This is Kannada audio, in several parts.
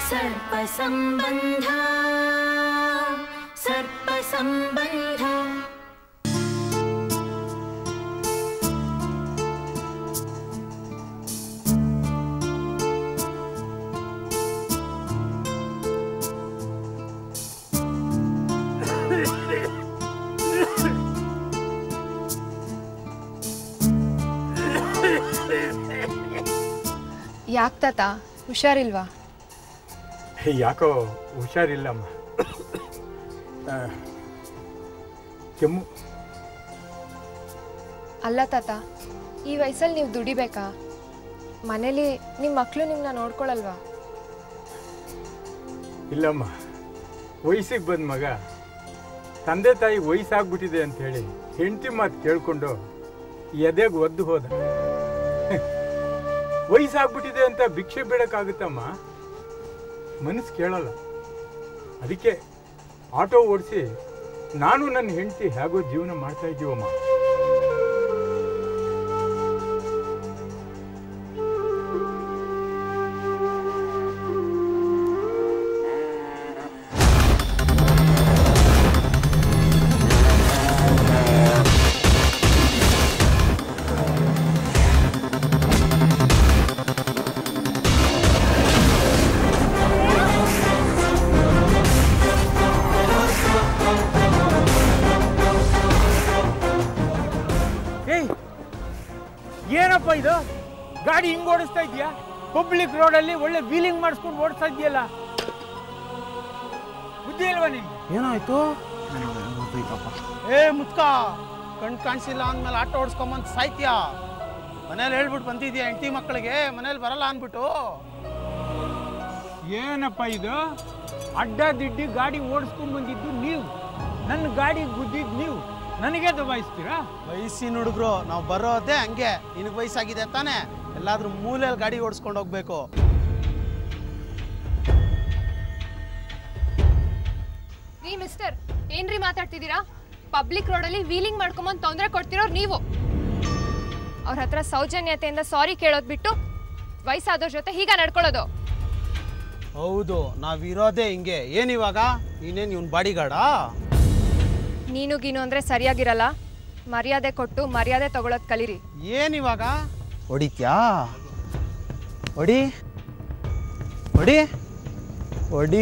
सर्पसम्बन्ध सर्पसम्बन्ध ಯಾಕೆ ತಾತ ಹುಷಾರಿಲ್ವಾ ಯಾಕೋ ಹುಷಾರಿಲ್ಲಮ್ಮ ಆ, ಕೆಮ್ಮು ಅಲ್ಲ ತಾತ ಈ ವಯಸ್ಸಲ್ಲಿ ನೀವು ದುಡಿಬೇಕಾ ಮನೇಲಿ ನಿಮ್ಮ ಮಕ್ಕಳು ನಿಮ್ಮನ್ನ ನೋಡ್ಕೊಳಲ್ವಾ ಇಲ್ಲಮ್ಮ ವಯಸ್ಸಿಗೆ ಬಂದ ಮಗ ತಂದೆ ತಾಯಿ ವಯಸ್ಸಾಗ್ಬಿಟ್ಟಿದೆ ಅಂತ ಹೇಳಿ ಹೆಂಡತಿ ಮಾತು ಕೇಳ್ಕೊಂಡು ಎದೆಗೆ ಒದ್ದು ಹೋದ ವಯಸ್ಸಾಗ್ಬಿಟ್ಟಿದೆ ಅಂತ ಭಿಕ್ಷೆ ಬೇಡಕ್ಕಾಗುತ್ತಮ್ಮ ಮನಸ್ಸು ಕೇಳಲ್ಲ ಅದಕ್ಕೆ ಆಟೋ ಓಡಿಸಿ ನಾನು ನನ್ನ ಹೆಂಡತಿ ಹೇಗೋ ಜೀವನ ಮಾಡ್ತಾ ಇದ್ದೀವಮ್ಮ ಏಯ್ ಏನಪ್ಪ ಇದು ಗಾಡಿ ಹಿಂಗ್ ಓಡಿಸ್ತಾ ಇದೀಯಾ ಪಬ್ಲಿಕ್ ರೋಡಲ್ಲಿ ಒಳ್ಳೆ ವೀಲಿಂಗ್ ಮಾಡಿಸ್ಕೊಂಡು ಓಡಿಸ್ತಾ ಇದೆಯಲ್ಲ ಬುದ್ಧಿ ಇಲ್ವಾ ನಿನ್ಗೆ ಏನಾಯ್ತು ಏ ಮುತ್ಕ ಕಣ್ ಕಾಣಿಸಿಲ್ಲ ಅಂದ್ಮೇಲೆ ಆಟೋ ಓಡಿಸ್ಕೊಂಬಂದ್ ಸಾಯ್ತ್ಯಾ ಮನೇಲಿ ಹೇಳ್ಬಿಟ್ಟು ಬಂದಿದ್ಯಾ ಹೆಂಡತಿ ಮಕ್ಕಳಿಗೆ ಮನೇಲಿ ಬರಲ್ಲ ಅಂದ್ಬಿಟ್ಟು ಏನಪ್ಪ ಇದು ಅಡ್ಡ ದಿಡ್ಡಿ ಗಾಡಿ ಓಡಿಸ್ಕೊಂಡ್ ಬಂದಿದ್ದು ನೀವು ನನ್ನ ಗಾಡಿ ಗುದ್ದಿದ್ದು ನೀವು ನನಗೆ ದಬಾಯಿಸ್ತೀರಾ ವಯಸ್ಸಿನ ಹುಡುಗರು ನಾವು ಬರೋದೇ ಹಂಗೆ ನಿನಗೆ ವಯಸ್ಸಾಗಿದೆ ತಾನೇ ಎಲ್ಲಾದ್ರೂ ಮೂಲೆಯಲ್ಲಿ ಗಾಡಿ ಓಡಿಸ್ಕೊಂಡು ಹೋಗ್ಬೇಕು ರೀ ಮಿಸ್ಟರ್ ಏನ್ರಿ ಮಾತಾಡ್ತಿದ್ದೀರಾ ಪಬ್ಲಿಕ್ ರೋಡಲ್ಲಿ ವೀಲಿಂಗ್ ಮಾಡ್ಕೊಂಬಂದು ತೊಂದರೆ ಕೊಡ್ತಿರೋರು ನೀವು ಅವ್ರ ಹತ್ರ ಸೌಜನ್ಯತೆಯಿಂದ ಸಾರಿ ಕೇಳೋದು ಬಿಟ್ಟು ವಯಸ್ಸಾದವ್ರ ಜೊತೆ ಹೀಗ ನಡ್ಕೊಳ್ಳೋದು ಹೌದು ನಾವಿರೋದೇ ಹಿಂಗೆ ಏನಿವಾಗ ನೀನೇನು ಇವ್ನ ಬಾಡಿಗಾಡಾ ನೀನು ಗೀನು ಅಂದ್ರೆ ಸರಿಯಾಗಿರಲ್ಲ ಮರ್ಯಾದೆ ಕೊಟ್ಟು ಮರ್ಯಾದೆ ತಗೊಳೋದ್ ಕಲೀರಿ ಏನಿವಾಗ ಹೊಡಿತ್ಯಾ ಹೊಡಿ ಹೊಡಿ ಹೊಡಿ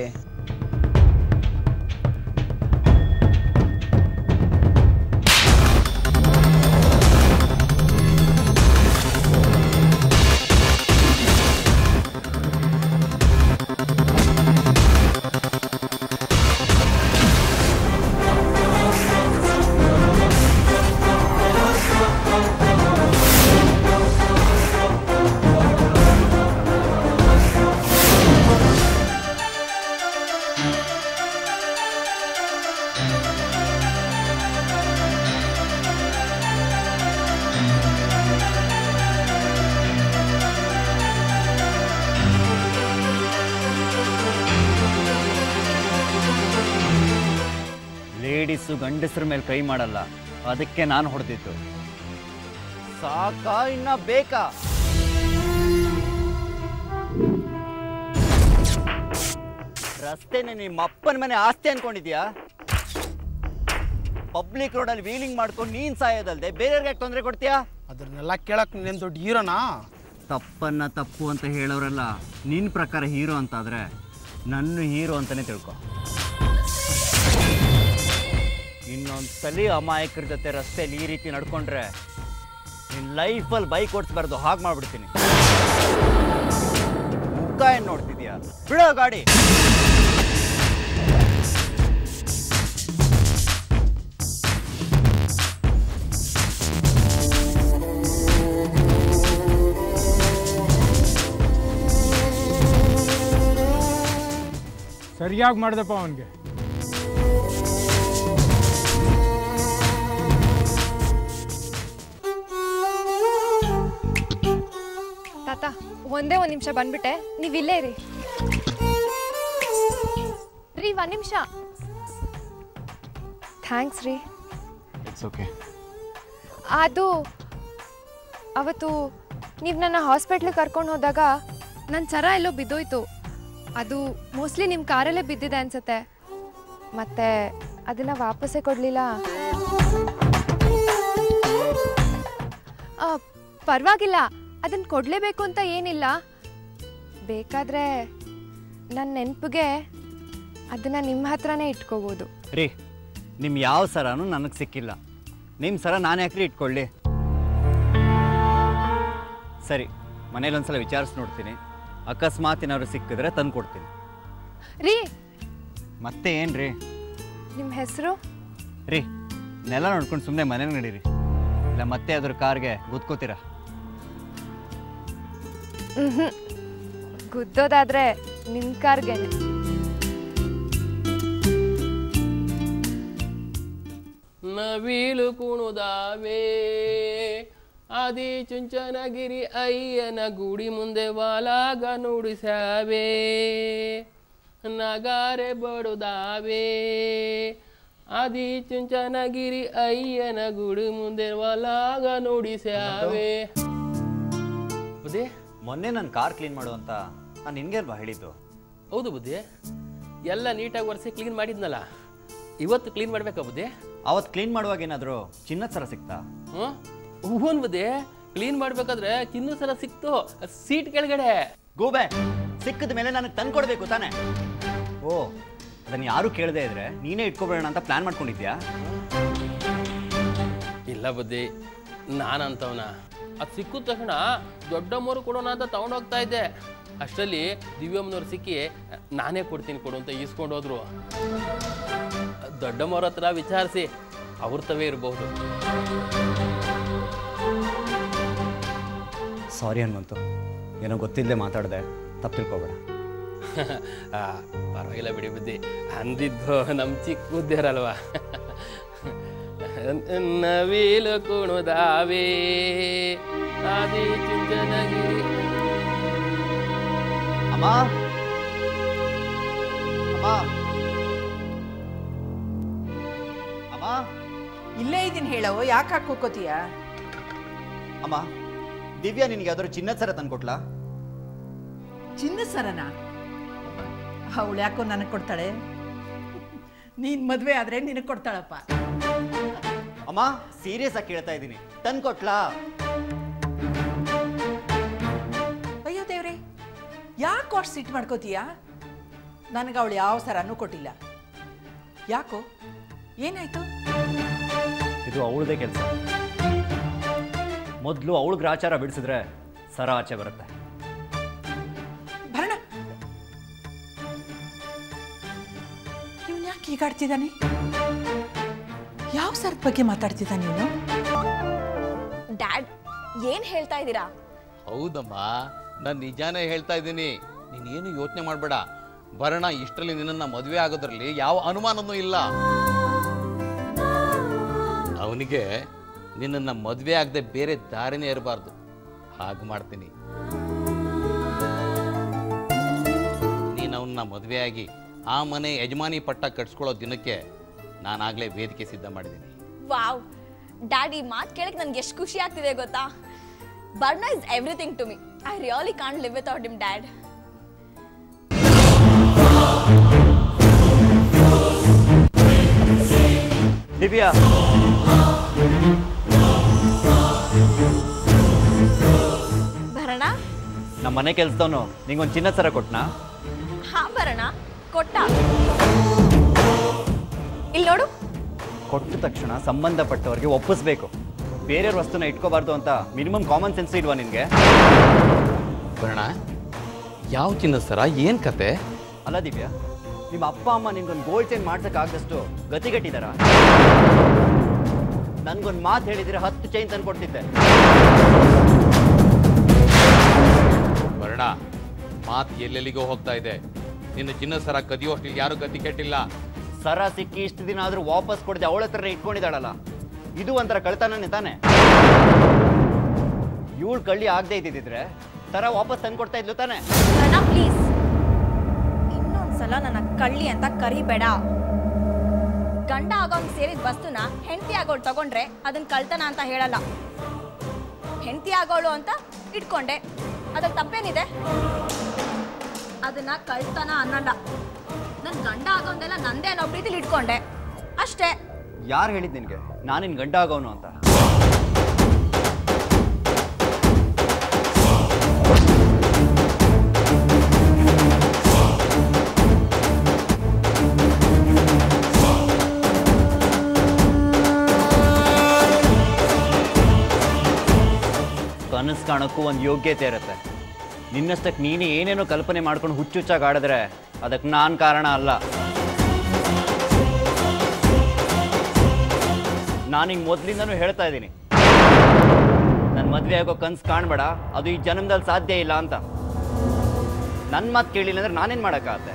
ಲೇಡೀಸು ಗಂಡಸರ ಮೇಲೆ ಕೈ ಮಾಡಲ್ಲ ಅದಕ್ಕೆ ನಾನು ಹೊಡೆದಿದ್ದು ಸಾಕಾ ಇನ್ನ ಬೇಕಾ ರಸ್ತೆನೆ ನಿಮ್ಮ ಅಪ್ಪನ ಮನೆ ಆಸ್ತಿ ಅನ್ಕೊಂಡಿದ್ಯಾ ಪಬ್ಲಿಕ್ ರೋಡಲ್ಲಿ ವೀಲಿಂಗ್ ಮಾಡ್ಕೊಂಡು ನೀನ್ ಸಾಯೋದಲ್ದೆ ಬೇರೆಯವ್ರಿಗೆ ತೊಂದರೆ ಕೊಡ್ತೀಯಾ ಅದನ್ನೆಲ್ಲ ಕೇಳಕ್ ನೀನೇನು ದೊಡ್ಡ ಹೀರೋನಾ ತಪ್ಪನ್ನ ತಪ್ಪು ಅಂತ ಹೇಳೋರೆಲ್ಲ ನಿನ್ನ ಪ್ರಕಾರ ಹೀರೋ ಅಂತಾದ್ರೆ ನನ್ನ ಹೀರೋ ಅಂತಾನೆ ತಿಳ್ಕೊ ಇನ್ನೊಂದು ಸಲ ಅಮಾಯಕರ ಜೊತೆ ರಸ್ತೆಯಲ್ಲಿ ಈ ರೀತಿ ನಡ್ಕೊಂಡ್ರೆ ನಿನ್ನ ಲೈಫಲ್ಲಿ ಬೈಕ್ ಓಡಿಸ್ಬಾರ್ದು ಹಾಗೆ ಮಾಡ್ಬಿಡ್ತೀನಿ ಮುಖ ಏನು ನೋಡ್ತಿದ್ಯಾ ಬಿಡೋ ಗಾಡಿ ಸರಿಯಾಗಿ ಮಾಡ್ದಪ್ಪ ಅವನಿಗೆ ತಾತ ಒಂದೇ ಒಂದ್ ನಿಮಿಷ ಬಂದ್ಬಿಟ್ಟೆ ನೀವ್ ಇಲ್ಲೇ ಇರಿ ರೀ ಒಂದ್ ನಿಮಿಷ ಥ್ಯಾಂಕ್ಸ್ ರೀ ಇಟ್ಸ್ ಓಕೆ ಅದು ಅವತ್ತು ನೀವು ನನ್ನ ಹಾಸ್ಪಿಟ್ಲಿಗೆ ಕರ್ಕೊಂಡು ಹೋದಾಗ ನನ್ನ ಸರ ಎಲ್ಲೋ ಬಿದ್ದೋಯ್ತು ಅದು ಮೋಸ್ಟ್ಲಿ ನಿಮ್ಮ ಕಾರಲ್ಲೇ ಬಿದ್ದಿದೆ ಅನ್ಸುತ್ತೆ ಮತ್ತೆ ಅದನ್ನ ವಾಪಸ್ಸೇ ಕೊಡಲಿಲ್ಲ ಪರವಾಗಿಲ್ಲ ಅದನ್ನ ಕೊಡಲೇಬೇಕು ಅಂತ ಏನಿಲ್ಲ ಬೇಕಾದರೆ ನನ್ನ ನೆನಪಿಗೆ ಅದನ್ನು ನಿಮ್ಮ ಹತ್ರನೇ ಇಟ್ಕೋಬೋದು ರೀ ನಿಮ್ಮ ಯಾವ ಸರನೂ ನನಗೆ ಸಿಕ್ಕಿಲ್ಲ ನಿಮ್ಮ ಸರ ನಾನು ಯಾಕ್ರಿ ಇಟ್ಕೊಳ್ಳಿ ಸರಿ ಮನೇಲಿ ಒಂದ್ಸಲ ವಿಚಾರಿಸಿ ನೋಡ್ತೀನಿ ಅಕಸ್ಮಾತ್ ಏನಾದ್ರು ಸಿಕ್ಕಿದ್ರೆ ತಂದು ಕೊಡ್ತೀನಿ ರೀ ಮತ್ತೆ ಏನು ರೀ ನಿಮ್ಮ ಹೆಸರು ರೀ ನೆಲ ನೋಡ್ಕೊಂಡು ಸುಮ್ಮನೆ ಮನೇಲಿ ನಡೀರಿ ಇಲ್ಲ ಮತ್ತೆ ಅದ್ರ ಕಾರ್ಗೆ ಗುದ್ಕೋತೀರಾ ಗುದ್ದೋದಾದ್ರೆ ನಿಮ್ಮ ಕಾರ್ಗೇನೆ ನವಿಲು ಕುಣುದಾವೆ ಆದಿ ಚುಂಚನಗಿರಿ ಅಯ್ಯನ ಗುಡಿ ಮುಂದೆ ವಾಲಾಗ ನುಡಿಸ್ಯಾವೆ ನಗಾರೆ ಬಡುದಾವೆ ಆದಿ ಚುಂಚನಗಿರಿ ಅಯ್ಯನ ಗುಡಿ ಮುಂದೆ ವಾಲಾಗ ನುಡಿಸ್ಯಾವೆ ಬುದ್ಧಿ ಮೊನ್ನೆ ನನ್ನ ಕಾರ್ ಕ್ಲೀನ್ ಮಾಡು ಅಂತ ನಾನು ನಿನ್ಗೇಲ್ವಾ ಹೇಳಿದ್ದು ಹೌದು ಬುದ್ಧಿ ಎಲ್ಲ ನೀಟಾಗಿ ಒರೆಸಿ ಕ್ಲೀನ್ ಮಾಡಿದ್ನಲ್ಲ ಇವತ್ತು ಕ್ಲೀನ್ ಮಾಡ್ಬೇಕಾ ಬುದ್ಧಿ ಅವತ್ತು ಕ್ಲೀನ್ ಮಾಡುವಾಗ ಏನಾದರೂ ಚಿನ್ನದ ಸರ ಸಿಕ್ತಾ ಹ್ಮ್ ಹೂವನ್ ಬುದ್ಧಿ ಕ್ಲೀನ್ ಮಾಡ್ಬೇಕಾದ್ರೆ ಚಿನ್ನ ಸಲ ಸಿಕ್ತು ಸೀಟ್ ಕೆಳಗಡೆ ಗೂಬೆ ಸಿಕ್ಕಿದ ಮೇಲೆ ನನಗೆ ತಂದು ಕೊಡಬೇಕು ತಾನೇ ಓ ಅದನ್ನು ಯಾರು ಕೇಳದೇ ಇದ್ರೆ ನೀನೇ ಇಟ್ಕೊಬೇಡ ಅಂತ ಪ್ಲಾನ್ ಮಾಡ್ಕೊಂಡಿದ್ಯಾ ಇಲ್ಲ ಬುದ್ಧಿ ನಾನಂತವನ ಅದು ಸಿಕ್ಕಿದ ತಕ್ಷಣ ದೊಡ್ಡಮ್ಮರು ಕೊಡೋಣ ಅಂತ ತಗೊಂಡೋಗ್ತಾ ಇದ್ದೆ ಅಷ್ಟರಲ್ಲಿ ದಿವ್ಯಮ್ಮನವ್ರು ಸಿಕ್ಕಿ ನಾನೇ ಕೊಡ್ತೀನಿ ಕೊಡು ಅಂತ ಈಸ್ಕೊಂಡು ಹೋದ್ರು ದೊಡ್ಡಮ್ಮವ್ರ ಹತ್ರ ವಿಚಾರಿಸಿ ಅವ್ರ ತವೇ ಇರಬಹುದು ಸಾರಿ ಹನುಮಂತು ಏನೋ ಗೊತ್ತಿಲ್ಲದೆ ಮಾತಾಡಿದೆ ತಪ್ಪು ತಿಳ್ಕೊಬೇಡ ಆ, ಪರವಾಗಿಲ್ಲ ಬಿಡಿ ಬುದ್ಧಿ ಅಂದಿದ್ದು ನಮ್ಮ ಚಿಕ್ಕ ಬುದ್ಧಿಯರಲ್ವಾ ನವಿಲು ಕುಣುದಾವೆ ಆದಿ ಚುಂಚನಗಿರಿ ಅಮ್ಮ ಅಮ್ಮ ಅಮ್ಮ ಇಲ್ಲೇ ಇದೀನಿ ಹೇಳವು ಯಾಕೆ ಹಾಕೋಕೋತೀಯ ಅಮ್ಮ ದಿವ್ಯಾ ನಿನಗೆ ಯಾವ್ದಾದ್ರು ಚಿನ್ನದ ಸರ ತಂದ್ಕೊಟ್ಲಾ ಚಿನ್ನ ಸರನ ಅವಳು ಯಾಕೋ ನನಗೆ ಕೊಡ್ತಾಳೆ ನೀನ್ ಮದ್ವೆ ಆದ್ರೆ ನಿನಗೆ ಕೊಡ್ತಾಳಪ್ಪ ಅಮ್ಮ ಸೀರಿಯಸ್ ಆಗಿ ಕೇಳ್ತಾ ಇದ್ದೀನಿ ತಂದ್ಕೊಟ್ಲಾ ಅಯ್ಯೋ ದೇವ್ರೆ ಯಾಕೋ ಅಷ್ಟು ಸಿಟ್ಟು ಮಾಡ್ಕೋತೀಯ ನನಗೆ ಅವಳು ಯಾವ ಸರನೂ ಕೊಟ್ಟಿಲ್ಲ ಯಾಕೋ ಏನಾಯ್ತು ಇದು ಅವಳದೇ ಕೆಲಸ ಮೊದಲು ಅವಳು ಗ್ರಾಚಾರ ಬಿಡಿಸಿದ್ರೆ ಸರ ಆಚೆ ಬರುತ್ತೆ ಭರಣ ಇವನು ಯಾಕೆ ಹೀಗಾಡ್ತಿದ್ದಾನೆ ಯಾವ ಸರದ ಬಗ್ಗೆ ಮಾತಾಡ್ತಿದ್ದಾನೆ ಇವನು ಡ್ಯಾಡ್ ಏನ್ ಹೇಳ್ತಾ ಇದ್ದೀರಾ ಹೌದಮ್ಮ ನಾನು ನಿಜಾನೇ ಹೇಳ್ತಾ ಇದ್ದೀನಿ ನೀನೇನು ಯೋಚನೆ ಮಾಡಬೇಡ ಭರಣ ಇಷ್ಟರಲ್ಲಿ ನಿನ್ನನ್ನು ಮದುವೆ ಆಗೋದ್ರಲ್ಲಿ ಯಾವ ಅನುಮಾನನೂ ಇಲ್ಲ ಅವನಿಗೆ ನಿನ್ನನ್ನು ಮದುವೆ ಆಗದೆ ಬೇರೆ ದಾರಿನೇ ಇರಬಾರ್ದು ಹಾಗೆ ಮಾಡ್ತೀನಿ ನೀನು ಅವನ್ನ ಮದುವೆಯಾಗಿ ಆ ಮನೆ ಯಜಮಾನಿ ಪಟ್ಟ ಕಟ್ಸ್ಕೊಳ್ಳೋ ದಿನಕ್ಕೆ ನಾನಾಗಲೇ ವೇದಿಕೆ ಸಿದ್ಧ ಮಾಡಿದ್ದೀನಿ ವಾವ್ ಡ್ಯಾಡ್ ಈ ಮಾತು ಕೇಳಕ್ ನನ್ಗೆ ಎಷ್ಟು ಖುಷಿ ಆಗ್ತಿದೆ ಗೊತ್ತಾ ಬರ್ಣ is everything to me I really can't live without him dad Divya Bharana ನಮ್ಮ ಮನೆ ಕೆಲ್ಸದವನು ನಿಂಗೊಂದು ಚಿನ್ನದ ಸರ ಕೊಟ್ನಾ ಹಾ ಭರಣ ಕೊಟ್ಟ ಇಲ್ಲಿ ನೋಡು ಕೊಟ್ಟ ತಕ್ಷಣ ಸಂಬಂಧಪಟ್ಟವ್ರಿಗೆ ಒಪ್ಪಿಸ್ಬೇಕು ಬೇರೆಯವ್ರ ವಸ್ತುನ ಇಟ್ಕೋಬಾರ್ದು ಅಂತ ಮಿನಿಮಮ್ ಕಾಮನ್ ಸೆನ್ಸ್ ಇಲ್ವಾ ನಿನಗೆ ಭರಣ ಯಾವ ಚಿನ್ನದ ಸರ ಏನು ಕತೆ ಅಲ್ಲ ದಿವ್ಯಾ ನಿಮ್ಮ ಅಪ್ಪ ಅಮ್ಮ ನಿನ್ಗೊಂದು ಗೋಲ್ಡ್ ಚೈನ್ ಮಾಡ್ಸಕ್ಕಾಗದಷ್ಟು ಗತಿಗಟ್ಟಿದಾರ ನನ್ಗೊಂದು ಮಾತು ಹೇಳಿದ್ರೆ ಹತ್ತು ಚೈನ್ ತಂದು ಕೊಡ್ತಿದ್ದೆ ವರ್ಣ ಮಾತು ಎಲ್ಲೆಲ್ಲಿಗೋ ಹೋಗ್ತಾ ಇದೆ ನಿನ್ನ ಚಿನ್ನದ ಸರ ಕದಿಯೋಷ್ಟು ಇಲ್ಲಿ ಯಾರು ಗತಿ ಕೆಟ್ಟಿಲ್ಲ ಸರ ಸಿಕ್ಕಿ ಇಷ್ಟು ದಿನ ಆದ್ರೂ ವಾಪಸ್ ಕೊಡದೆ ಅವಳ ಹತ್ರ ಇಟ್ಕೊಂಡಿದ್ದಾಳಲ್ಲ ಇದು ಒಂಥರ ಕಳ್ತನನೇ ತಾನೆ ಇವಳು ಕಳ್ಳಿ ಆಗದೆ ಇದ್ದಿದ್ರೆ ಸರ ವಾಪಸ್ ತಂದು ಕೊಡ್ತಾ ಇದ್ಲು ತಾನೆ ಭರಣ ಪ್ಲೀಸ್ ಇನ್ನೊಂದ್ಸಲ ನನ್ನ ಕಳ್ಳಿ ಅಂತ ಕರಿಬೇಡ ಗಂಡ ಆಗೋಂಗ್ ಸೇರಿದ ವಸ್ತುನ ಹೆಂಡತಿ ಆಗೋಳು ತಗೊಂಡ್ರೆ ಅದನ್ನ ಕಳ್ತನ ಅಂತ ಹೇಳಲ್ಲ ಹೆಂಡತಿ ಆಗೋಳು ಅಂತ ಇಟ್ಕೊಂಡೆ ಅದ್ರಲ್ಲಿ ತಪ್ಪೇನಿದೆ ಅದನ್ನ ಕಳ್ತನ ಅನ್ನಲ್ಲ ನನ್ನ ಗಂಡ ಆಗೋಂದೆಲ್ಲ ನಂದೇ ಅನ್ನೋ ಪ್ರೀತಿಲಿ ಇಟ್ಕೊಂಡೆ ಅಷ್ಟೇ ಯಾರು ಹೇಳಿದ್ ನಿನಗೆ ನಾನು ನಿನ್ನ ಗಂಡ ಆಗೋನು ಅಂತ ಕನಸು ಕಾಣೋಕ್ಕೂ ಒಂದು ಯೋಗ್ಯತೆ ಇರುತ್ತೆ ನಿನ್ನಷ್ಟಕ್ಕೆ ನೀನೇ ಏನೇನೋ ಕಲ್ಪನೆ ಮಾಡ್ಕೊಂಡು ಹುಚ್ಚುಚ್ಚಾಗಿ ಆಡಿದ್ರೆ ಅದಕ್ಕೆ ನಾನು ಕಾರಣ ಅಲ್ಲ ನಾನು ಹಿಂಗೆ ಮೊದಲಿಂದನೂ ಹೇಳ್ತಾ ಇದ್ದೀನಿ ನನ್ನ ಮದುವೆ ಆಗೋ ಕನ್ಸು ಕಾಣಬೇಡ ಅದು ಈ ಜನ್ಮದಲ್ಲಿ ಸಾಧ್ಯ ಇಲ್ಲ ಅಂತ ನನ್ನ ಮಾತು ಕೇಳಿಲ್ಲ ಅಂದ್ರೆ ನಾನೇನು ಮಾಡೋಕ್ಕಾಗತ್ತೆ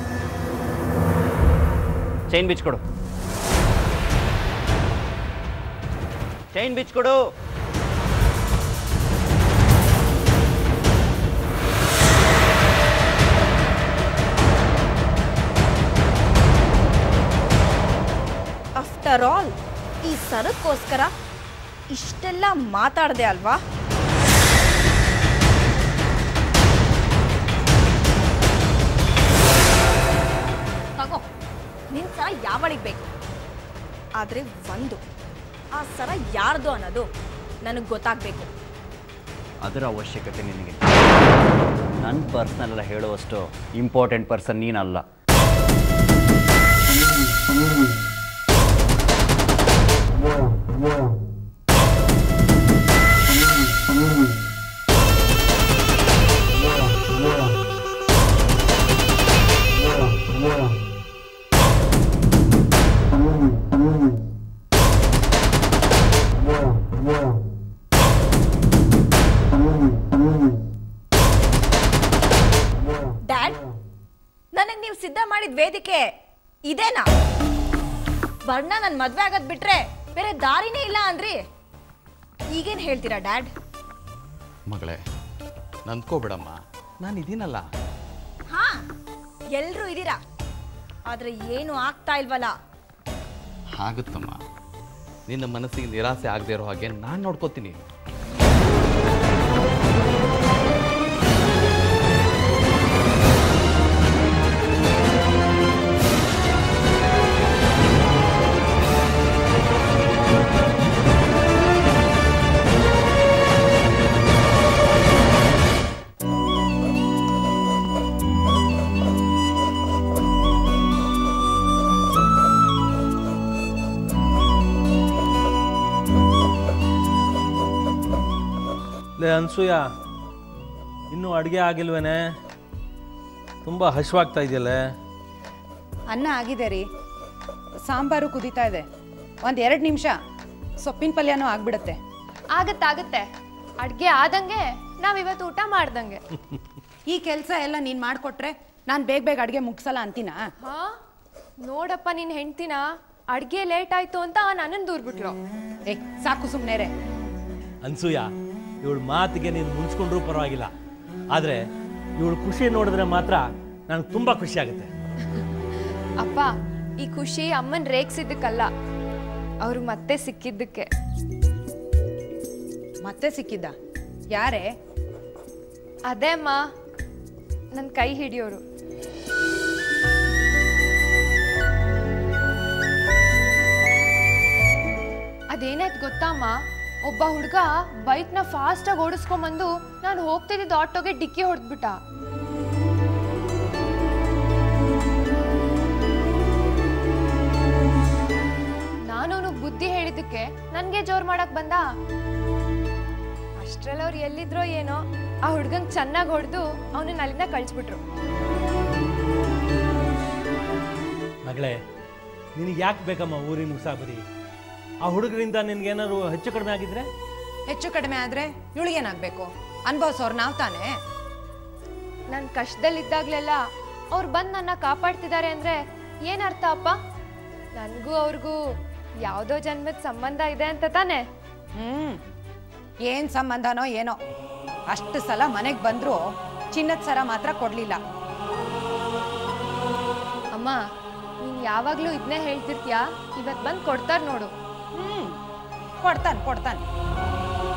ಚೈನ್ ಬಿಚ್ಕೊಡು ಚೈನ್ ಬಿಚ್ಕೊಡು ಆಫ್ಟರ್ ಆಲ್ ಈ ಸರಕ್ಕೋಸ್ಕರ ಇಷ್ಟೆಲ್ಲ ಮಾತಾಡ್ದೆ ಅಲ್ವಾ ತಗೋ ನಿನ್ ಸರ ಯಾವಳಿಗೆ ಬೇಕು ಆದರೆ ಒಂದು ಆ ಸರ ಯಾರ್ದು ಅನ್ನೋದು ನನಗೆ ಗೊತ್ತಾಗಬೇಕು ಅದರ ಅವಶ್ಯಕತೆ ನಿನಗೆ ನನ್ನ ಪರ್ಸನಲ್ ಎಲ್ಲ ಹೇಳುವಷ್ಟು ಇಂಪಾರ್ಟೆಂಟ್ ಪರ್ಸನ್ ನೀನಲ್ಲ ಡ್ಯಾಡ್ ನನಗೆ ನೀವು ಸಿದ್ಧ ಮಾಡಿದ ವೇದಿಕೆ ಇದೇನಾ ಬರ್ಣ ನನ್ನ ಮದ್ವೆ ಆಗೋದ್ ಬಿಟ್ರೆ ಬೇರೆ ದಾರಿನೇ ಇಲ್ಲ ಅಂದ್ರಿ ಈಗೇನು ಹೇಳ್ತೀರಾ ಡ್ಯಾಡ್ ಮಗಳೇ ನಂದ್ಕೋಬಿಡಮ್ಮ ನಾನು ಇದೀನಲ್ಲ ಹಾ ಎಲ್ರೂ ಇದೀರಾ ಆದ್ರೆ ಏನು ಆಗ್ತಾ ಇಲ್ವಲ್ಲ ಆಗುತ್ತಮ್ಮ ನಿನ್ನ ಮನಸ್ಸಿಗೆ ನಿರಾಸೆ ಆಗದೆ ಇರೋ ಹಾಗೆ ನಾನು ನೋಡ್ಕೋತೀನಿ ಲೇ ಅನ್ಸೂಯ ಇನ್ನೂ ಅಡುಗೆ ಆಗಿಲ್ವೇನೆ ತುಂಬ ಹಶ್ವಾಗ್ತಾ ಇದೆಯಲ್ಲೇ ಅನ್ನ ಆಗಿದೆ ರೀ ಸಾಂಬಾರು ಕುದೀತಾ ಇದೆ ಒಂದು ಎರಡು ನಿಮಿಷ ಸೊಪ್ಪಿನ ಪಲ್ಯನೂ ಆಗ್ಬಿಡುತ್ತೆ ಆಗತ್ತಾಗತ್ತೆ ಅಡ್ಗೆ ಆದಂಗೆ ನಾವಿವತ್ತು ಊಟ ಮಾಡ್ದಂಗೆ ಈ ಕೆಲಸ ಎಲ್ಲ ನೀನು ಮಾಡಿಕೊಟ್ರೆ ನಾನು ಬೇಗ ಬೇಗ ಅಡುಗೆ ಮುಗಿಸಲ್ಲ ಅಂತೀನಾ ಹಾ ನೋಡಪ್ಪ ನಿನ್ ಹೆಂಡ್ತಿನ ಅಡ್ಗೆ ಲೇಟ್ ಆಯ್ತು ಅಂತ ನನ್ನನ್ನು ದೂರ್ಬಿಟ್ಲು ಏ ಸಾಕು ಸುಮ್ಮನೆ ರೇ ಅನ್ಸೂಯ ಇವಳ ಮಾತಿಗೆ ನೀನು ಮುನ್ಸ್ಕೊಂಡ್ರೂ ಪರವಾಗಿಲ್ಲ ಆದರೆ ಇವಳು ಖುಷಿ ನೋಡಿದ್ರೆ ಮಾತ್ರ ನನಗೆ ತುಂಬ ಖುಷಿ ಆಗುತ್ತೆ ಅಪ್ಪ ಈ ಖುಷಿ ಅಮ್ಮನ್ ರೇಗ್ಸಿದ್ದಕ್ಕಲ್ಲ ಅವ್ರು ಮತ್ತೆ ಸಿಕ್ಕಿದ್ದಕ್ಕೆ ಮತ್ತೆ ಸಿಕ್ಕಿದ್ದ ಯಾರೇ ಅದೇ ಅಮ್ಮ ನನ್ನ ಕೈ ಹಿಡಿಯೋರು ಅದೇನಾಯ್ತು ಗೊತ್ತಾ ಅಮ್ಮ ಒಬ್ಬ ಹುಡುಗ ಬೈಕ್ನ ಫಾಸ್ಟಾಗಿ ಓಡಿಸ್ಕೊಂಬಂದು ನಾನು ಹೋಗ್ತಿದ್ದಿದ್ದ ಆಟೋಗೆ ಡಿಕ್ಕಿ ಹೊಡೆದ್ಬಿಟ್ಟ ನಾನು ಅವ್ನಿಗ್ ಬುದ್ಧಿ ಹೇಳಿದ್ದಕ್ಕೆ ನನಗೆ ಜೋರ್ ಮಾಡಕ್ ಬಂದ ಅಷ್ಟ್ರಲ್ಲಿ ಅವ್ರು ಎಲ್ಲಿದ್ರೋ ಏನೋ ಆ ಹುಡ್ಗಂಗ್ ಚೆನ್ನಾಗಿ ಹೊಡೆದು ಅವನನ್ನ ಅಲ್ಲಿಂದ ಕಳಿಸ್ಬಿಟ್ರು ಮಗಳೇ ನಿನಗೆ ಯಾಕೆ ಬೇಕಮ್ಮ ಊರಿನ ಉಸಾಬರಿ ಆ ಹುಡುಗರಿಂದ ನಿನ್ಗೇನಾದ್ರು ಹೆಚ್ಚು ಕಡಿಮೆ ಆಗಿದ್ರೆ ಹೆಚ್ಚು ಕಡಿಮೆ ಆದರೆ ಇವಳಿಗೇನಾಗಬೇಕು ಅನ್ಭವಿಸೋರು ನಾವು ತಾನೇ ನಾನು ಕಷ್ಟದಲ್ಲಿದ್ದಾಗ್ಲೆಲ್ಲ ಅವ್ರು ಬಂದು ನನ್ನ ಕಾಪಾಡ್ತಿದ್ದಾರೆ ಅಂದ್ರೆ ಏನ್ ಅರ್ಥ ಅಪ್ಪ ನನಗೂ ಅವ್ರಿಗೂ ಯಾವುದೋ ಜನ್ಮದ ಸಂಬಂಧ ಇದೆ ಅಂತ ತಾನೆ ಹ್ಞೂ ಏನು ಸಂಬಂಧನೋ ಏನೋ ಅಷ್ಟು ಸಲ ಮನೆಗೆ ಬಂದರೂ ಚಿನ್ನದ ಸರ ಮಾತ್ರ ಕೊಡಲಿಲ್ಲ ಅಮ್ಮ ನೀನ್ ಯಾವಾಗ್ಲೂ ಇದನ್ನೇ ಹೇಳ್ತಿರ್ತೀಯಾ ಇವತ್ ಬಂದು ಕೊಡ್ತಾರ ನೋಡು ಹ್ಞೂ ಕೊಡ್ತಾನೆ ಕೊಡ್ತಾನೆ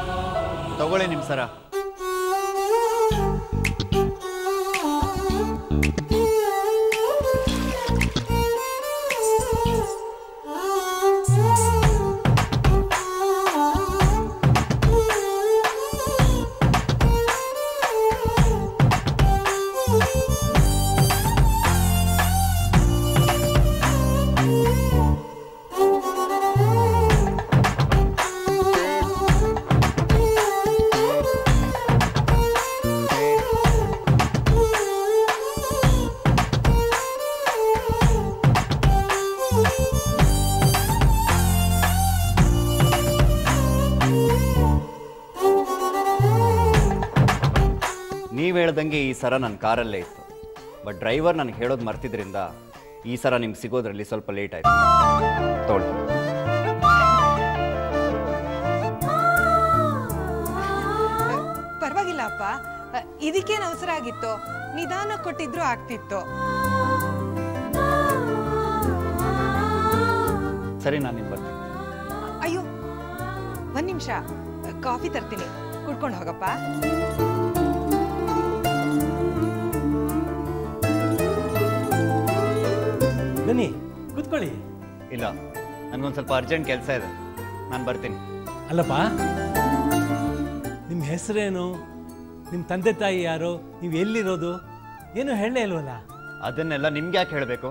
ತಗೊಳ್ಳಿ ನಿಮ್ಮ ಸರ ನೀವು ಹೇಳ್ದಂಗೆ ಈ ಸರ ನನ್ನ ಕಾರಲ್ಲೇ ಇತ್ತು ಬಟ್ ಡ್ರೈವರ್ ನನಗೆ ಹೇಳೋದು ಮರ್ತಿದ್ರಿಂದ ಈ ಸರ ನಿಮ್ಗೆ ಸಿಗೋದ್ರಲ್ಲಿ ಸ್ವಲ್ಪ ಲೇಟ್ ಆಯಿತು ತೊಗೊಳ್ಳಿ ಪರವಾಗಿಲ್ಲ ಅಪ್ಪ ಅ, ಇದಕ್ಕೇನು ಅವಸರ ಆಗಿತ್ತು ನಿಧಾನ ಕೊಟ್ಟಿದ್ರು ಆಗ್ತಿತ್ತು ಸರಿ ನಾನು ಇಲ್ಲಿ ಬರ್ತೀನಿ ಅಯ್ಯೋ ಒಂದ್ ನಿಮಿಷ ಕಾಫಿ ತರ್ತೀನಿ ಕುಡ್ಕೊಂಡು ಹೋಗಪ್ಪ ಬನ್ನಿ ಕೂತ್ಕೊಳ್ಳಿ ಇಲ್ಲ ನನಗೊಂದು ಸ್ವಲ್ಪ ಅರ್ಜೆಂಟ್ ಕೆಲಸ ಇದೆ ನಾನು ಬರ್ತೀನಿ ಅಲ್ಲಪ್ಪ ನಿಮ್ಮ ಹೆಸರೇನು ನಿಮ್ಮ ತಂದೆ ತಾಯಿ ಯಾರು ನೀವು ಎಲ್ಲಿರೋದು ಏನು ಹೇಳಲೇ ಇಲ್ವಲ್ಲ ಅದನ್ನೆಲ್ಲ ನಿಮ್ಗೆ ಯಾಕೆ ಹೇಳಬೇಕು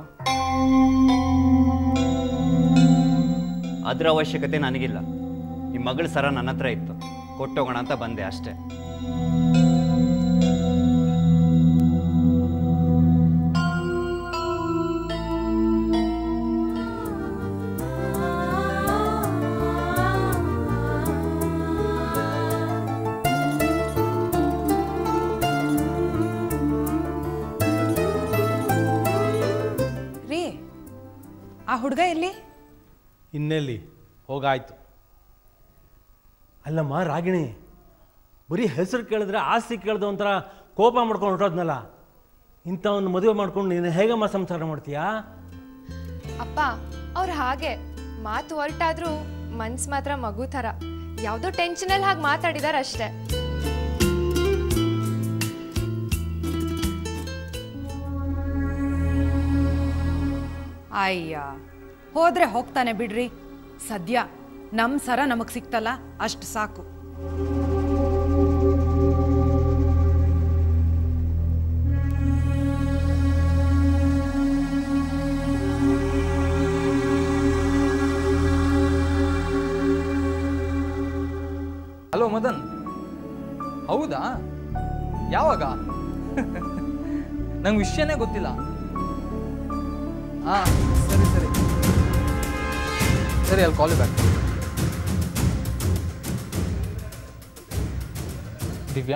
ಅದರ ಅವಶ್ಯಕತೆ ನನಗಿಲ್ಲ ನಿಮ್ಮ ಮಗಳ ಸರ ನನ್ನ ಹತ್ರ ಇತ್ತು ಕೊಟ್ಟೋಗೋಣ ಅಂತ ಬಂದೆ ಅಷ್ಟೇ ರೀ ಆ ಹುಡುಗ ಎಲ್ಲಿ ಇನ್ನೆಲ್ಲಿ ಹೋಗಾಯ್ತು ಅಲ್ಲಮ್ಮ ರಾಗಿಣಿ ಬರೀ ಹೆಸರು ಕೇಳಿದ್ರೆ ಆಸ್ತಿ ಕೇಳಿದ ಒಂಥರ ಕೋಪ ಮಾಡ್ಕೊಂಡು ಹೊರಟೋದ್ನಲ್ಲ ಇಂಥವನ್ನ ಮದುವೆ ಮಾಡ್ಕೊಂಡು ನೀನು ಹೇಗಮ್ಮ ಸಂಸಾರ ಮಾಡ್ತೀಯಾ ಅಪ್ಪ ಅವ್ರು ಹಾಗೆ ಮಾತು ಹೊರಟಾದ್ರೂ ಮನ್ಸ್ ಮಾತ್ರ ಮಗು ಥರ ಯಾವುದೋ ಟೆನ್ಷನಲ್ಲಿ ಹಾಗೆ ಮಾತಾಡಿದಾರೆ ಅಷ್ಟೇ ಅಯ್ಯ ಹೋದ್ರೆ ಹೋಗ್ತಾನೆ ಬಿಡ್ರಿ ಸದ್ಯ ನಮ್ಮ ಸರ ನಮಗೆ ಸಿಕ್ತಲ್ಲ ಅಷ್ಟು ಸಾಕು ಹಲೋ ಮದನ್ ಹೌದಾ ಯಾವಾಗ ನಂಗೆ ವಿಷಯನೇ ಗೊತ್ತಿಲ್ಲ ಹಾಂ ಸರಿ ಸರಿ ಸರಿ ಅಲ್ಲಿ ಕಾಲ್ ಬ್ಯಾಕ್ ದಿವ್ಯಾ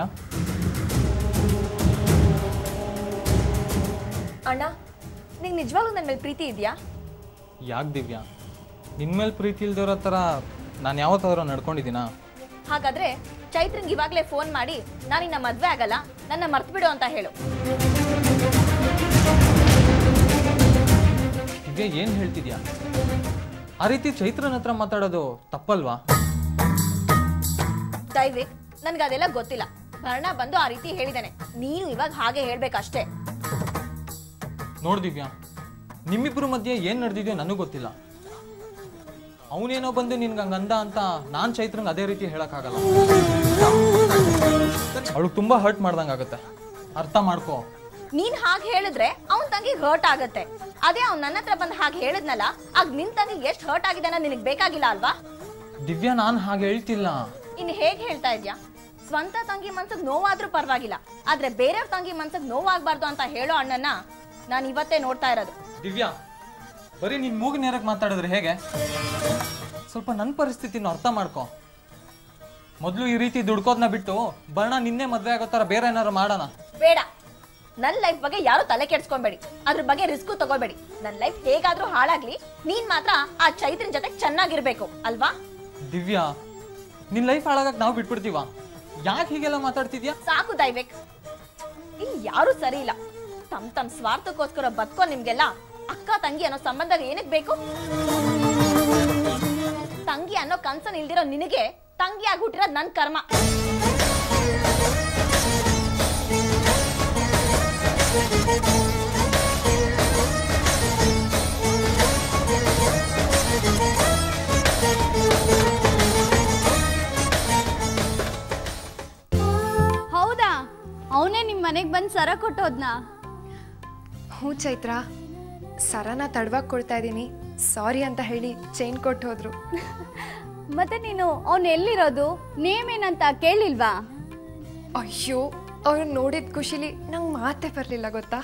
ಅಣ್ಣ ನಿಂಗೆ ನಿಜವಾಗ್ಲೂ ನನ್ನ ಮೇಲೆ ಪ್ರೀತಿ ಇದೆಯಾ ಯಾಕೆ ದಿವ್ಯಾ ನಿನ್ನ ಮೇಲೆ ಪ್ರೀತಿ ಇಲ್ದಿರೋ ಥರ ನಾನು ಯಾವತ್ತಾದ್ರೂ ನಡ್ಕೊಂಡಿದ್ದೀನಾ ಹಾಗಾದ್ರೆ ಚೈತ್ರಂಗ್ ಇವಾಗಲೇ ಫೋನ್ ಮಾಡಿ ನಾನು ನಿನ್ನ ಮದ್ವೆ ಆಗಲ್ಲ ನನ್ನ ಮರ್ತು ಬಿಡು ಅಂತ ಹೇಳು ದಿವ್ಯಾ ಏನು ಹೇಳ್ತಿದ್ಯಾ ಆ ರೀತಿ ಚೈತ್ರನ ಹತ್ರ ಮಾತಾಡೋದು ತಪ್ಪಲ್ವಾ ದೈವಿಕ್ ನನ್ಗೆ ಅದೆಲ್ಲ ಗೊತ್ತಿಲ್ಲ ಭರಣ ಬಂದು ಆ ರೀತಿ ಹೇಳಿದಾನೆ ನೀನು ಇವಾಗ ಹಾಗೆ ಹೇಳ್ಬೇಕಷ್ಟೇ ನೋಡ್ ದಿವ್ಯಾ ನಿಮ್ಮಿಬ್ಬರ ಮಧ್ಯೆ ಏನು ನಡೆದಿದೆಯೋ ನನಗೂ ಗೊತ್ತಿಲ್ಲ ಅವನೇನೋ ಬಂದು ನಿನ್ಗೆ ಹಂಗೆ ಅಂದ ಅಂತ ನಾನು ಚೈತ್ರಂಗೆ ಅದೇ ರೀತಿ ಹೇಳೋಕ್ಕಾಗಲ್ಲ ಅವಳಿಗೆ ತುಂಬ ಹರ್ಟ್ ಮಾಡ್ದಂಗಾಗತ್ತೆ ಅರ್ಥ ಮಾಡ್ಕೋ ನೀನ್ ಹಾಗೆ ಹೇಳಿದ್ರೆ ಅವನ್ ತಂಗಿ ಹರ್ಟ್ ಆಗತ್ತೆ ಅದೇ ಅವ್ನ್ ನನ್ನ ಹತ್ರ ಬಂದು ಹಾಗೆ ಹೇಳಿದ್ನಲ್ಲ ಆಗ ನಿನ್ ತಂಗಿ ಎಷ್ಟು ಹರ್ಟ್ ಆಗಿದೆ ಅನ್ನೋದು ನಿನಗೆ ಬೇಕಾಗಿಲ್ಲ ಅಲ್ವಾ ದಿವ್ಯಾ ನಾನು ಹಾಗೆ ಹೇಳ್ತಿಲ್ಲ ಇನ್ನು ಹೇಗೆ ಹೇಳ್ತಾ ಇದ್ಯಾ ಸ್ವಂತ ತಂಗಿ ಮನ್ಸಿಗೆ ನೋವಾದ್ರೂ ಪರವಾಗಿಲ್ಲ ಆದ್ರೆ ಬೇರೆಯವ್ರ ತಂಗಿ ಮನ್ಸಿಗೆ ನೋವಾಗ್ಬಾರ್ದು ಅಂತ ಹೇಳೋ ಅಣ್ಣನ ನಾನು ಇವತ್ತೇ ನೋಡ್ತಾ ಇರೋದು ದಿವ್ಯಾ ಬರೀ ನಿನ್ ಮೂಗು ನೇರಕ್ಕೆ ಮಾತಾಡಿದ್ರೆ ಹೇಗೆ ಸ್ವಲ್ಪ ನನ್ನ ಪರಿಸ್ಥಿತಿನ ಅರ್ಥ ಮಾಡ್ಕೋ ಮೊದಲು ಈ ರೀತಿ ದುಡ್ಕೋದ್ನ ಬಿಟ್ಟು ಬರ್ಣ ನಿನ್ನೆ ಮದ್ವೆ ಆಗೋ ಥರ ಬೇರೆ ಏನಾರು ಮಾಡೋಣ ಬೇಡ ನನ್ನ ಲೈಫ್ ಬಗ್ಗೆ ಯಾರು ತಲೆ ಕೆಡ್ಸ್ಕೊಂಬೇಡಿ ಅದ್ರ ಬಗ್ಗೆ ರಿಸ್ಕು ತಗೋಬೇಡಿ ನನ್ನ ಲೈಫ್ ಹೇಗಾದ್ರೂ ಹಾಳಾಗ್ಲಿ ನೀನ್ ಮಾತ್ರ ಆ ಚೈತ್ರನ್ ಜೊತೆ ಚೆನ್ನಾಗಿರ್ಬೇಕು ಅಲ್ವಾ ದಿವ್ಯಾ ನಿನ್ ಲೈಫ್ ಹಾಳಾಗಕ್ ನಾವು ಬಿಟ್ಬಿಡ್ತೀವ ಯಾಕೆ ಹೀಗೆಲ್ಲ ಮಾತಾಡ್ತಿದ್ಯಾ ಸಾಕು ದೈವಿಕ್ ಇಲ್ಲಿ ಯಾರು ಸರಿ ಇಲ್ಲ ತಮ್ ತಮ್ ಸ್ವಾರ್ಥಕ್ಕೋಸ್ಕರ ಬದುಕೋ ನಿಮ್ಗೆಲ್ಲ ಅಕ್ಕ ತಂಗಿ ಅನ್ನೋ ಸಂಬಂಧ ಏನಕ್ ಬೇಕು ತಂಗಿ ಅನ್ನೋ ಕನ್ಸನ್ ಇಲ್ದಿರೋ ನಿನಗೆ ತಂಗಿ ಆಗಿ ಹುಟ್ಟಿರೋದ್ ನನ್ ಕರ್ಮ ಹೌದಾ ಅವನೇ ನಿಮ್ಮ ಮನೆಗೆ ಬಂದು ಸರ ಕೊಟ್ಟೋದ್ನಾ ಹ್ಞೂ ಚೈತ್ರ ಸರನ ತಡವಾಗಿ ಕೊಡ್ತಾ ಇದ್ದೀನಿ ಸಾರಿ ಅಂತ ಹೇಳಿ ಚೈನ್ ಕೊಟ್ಟು ಹೋದ್ರು ಮತ್ತೆ ನೀನು ಅವನು ಎಲ್ಲಿರೋದು ನೇಮ್ ಏನಂತ ಕೇಳಿಲ್ವಾ ಅಯ್ಯೋ ಅವ್ರು ನೋಡಿದ ಖುಷಿಲಿ ನಂಗೆ ಮಾತೇ ಬರಲಿಲ್ಲ ಗೊತ್ತಾ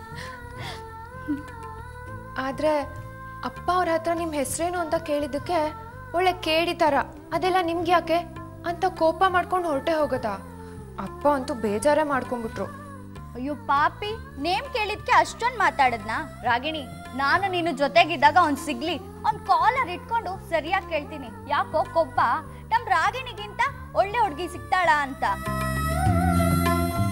ಆದರೆ ಅಪ್ಪ ಅವ್ರ ಹತ್ರ ನಿಮ್ಮ ಹೆಸರೇನು ಅಂತ ಕೇಳಿದ್ದಕ್ಕೆ ಒಳ್ಳೆ ಕೇಳಿ ಥರ ಅದೆಲ್ಲ ನಿಮ್ಗೆ ಯಾಕೆ ಅಂತ ಕೋಪ ಮಾಡ್ಕೊಂಡು ಹೊರಟೆ ಹೋಗೋದಾ ಅಪ್ಪ ಅಂತೂ ಬೇಜಾರೇ ಮಾಡ್ಕೊಂಡ್ಬಿಟ್ರು ಅಯ್ಯೋ ಪಾಪಿ ನೇಮ್ ಕೇಳಿದ್ಕೆ ಅಷ್ಟೊಂದು ಮಾತಾಡದ್ನಾ ರಾಗಿಣಿ ನಾನು ನೀನು ಜೊತೆಗಿದ್ದಾಗ ಅವ್ನ್ ಸಿಗ್ಲಿ ಅವ್ನ್ ಕಾಲರ್ ಇಟ್ಕೊಂಡು ಸರಿಯಾಗಿ ಕೇಳ್ತೀನಿ ಯಾಕೋ ಕೊಬ್ಬ ನಮ್ ರಾಗಿಣಿಗಿಂತ ಒಳ್ಳೆ ಹುಡ್ಗಿ ಸಿಗ್ತಾಳ ಅಂತ